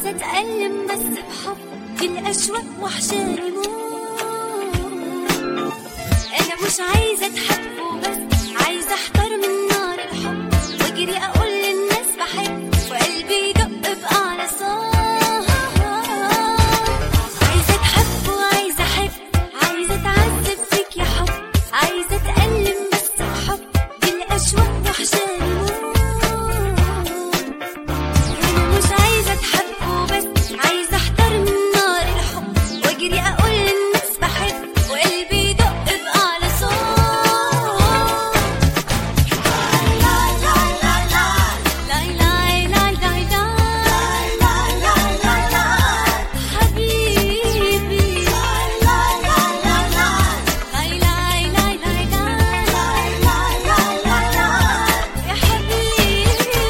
عايزة أتألم بس بحب في الأشواق وحشاني موت أنا مش عايزة أتحب وبس عايزة أحتار من نار الحب وأجري أقول للناس بحب وقلبي يدق بأعلى صوت عايزة أتحب وعايزة أحب عايزة أتعذب فيك يا حب عايزة أتألم بس بحب بالأشواق وحشاني موت أنا مش عايزة أتحب وبس عايزة أحتار من نار الحب وأجري أقول للناس بحب وقلبي يدق بأعلى صوت لا لا لا لا لا لا لا لا لا لا لا لا حبيبي لا لا لا لا لا لا لا لا لا لا يا حبيبي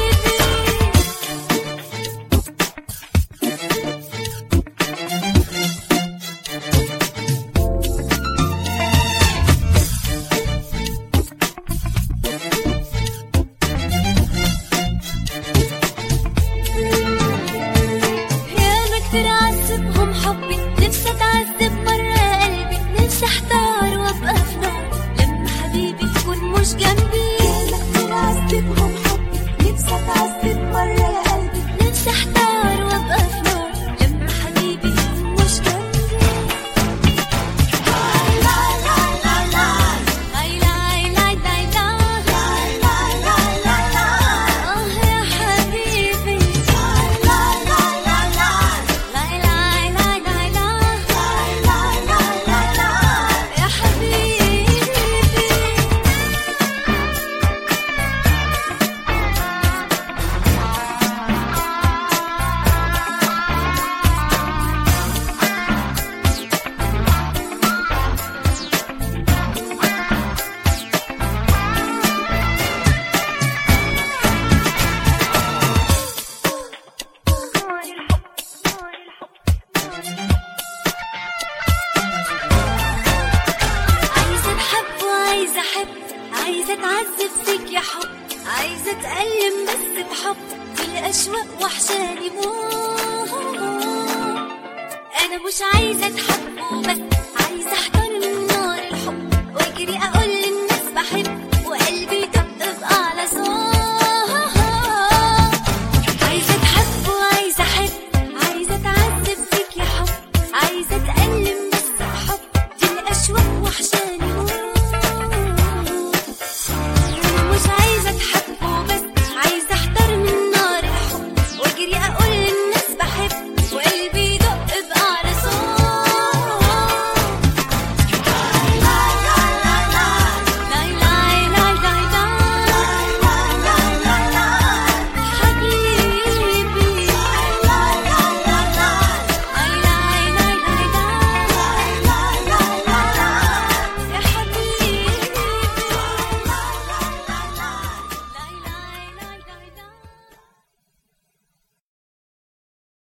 ياما كتير عذبهم حبي نفسي اتعذب مرة قلبي نفسي احتار وابقى في نار لما حبيبي يكون مش جنبي ياما كتير عذبهم حبي نفسي اتعذب مرة يا قلبي نفسي احتار وابقى في نار لما حبيبي يكون مش جنبي لا لا لا لا لا لا لا لا لا لا لا لا آه يا حبيبي لا لا لا لا لا لا لا لا لا لا يا حبيبي عايزة أتحب وعايزة أحب عايزة أتعذب فيك يا حب عايزة أتألم بس بحب في الأشواق وحشاني موت أنا مش عايزة أتحب وبس عايزة أحتار من نار الحب وأجري أقول